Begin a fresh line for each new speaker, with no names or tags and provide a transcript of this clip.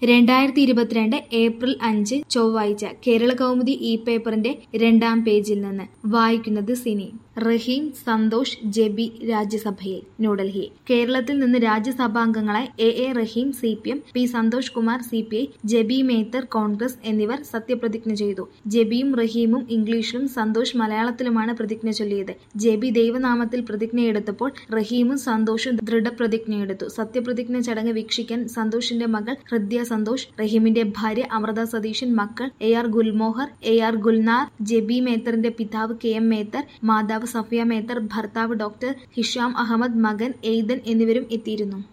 രണ്ടായിരത്തി ഇരുപത്തിരണ്ട് ഏപ്രിൽ അഞ്ച് ചൊവ്വാഴ്ച കേരള കൗമുദി ഇ പേപ്പറിന്റെ രണ്ടാം പേജിൽ നിന്ന് വായിക്കുന്നത് സിനി റഹീം സന്തോഷ് ജെബി രാജ്യസഭയിൽ ന്യൂഡൽഹി കേരളത്തിൽ നിന്ന് രാജ്യസഭാംഗങ്ങളായി A A Rahim C P M P Santhosh Kumar C P I Jebi Mather Congress എന്നിവർ സത്യപ്രതിജ്ഞ ചെയ്തു ജെബിയും റഹീമും ഇംഗ്ലീഷിലും സന്തോഷ് മലയാളത്തിലുമാണ് പ്രതിജ്ഞ ചൊല്ലിയത് ജെബി ദൈവനാമത്തിൽ പ്രതിജ്ഞയെടുത്തപ്പോൾ റഹീമും സന്തോഷും ദൃഢപ്രതിജ്ഞയെടുത്തു സത്യപ്രതിജ്ഞ ചടങ്ങ് വീക്ഷിക്കാൻ സന്തോഷിന്റെ മകൾ ഹൃദ്യ സന്തോഷ് റഹീമിന്റെ ഭാര്യ അമൃത സതീശൻ മക്കൾ A R Gulmohar A R Gulnar Jebi മേത്തറിന്റെ പിതാവ് കെ എം മേത്തർ മാതാവ് സഫിയ മേത്തർ ഭർത്താവ് ഡോക്ടർ ഹിഷാം അഹമ്മദ് മകൻ എയ്തൻ എന്നിവരും എത്തിയിരുന്നു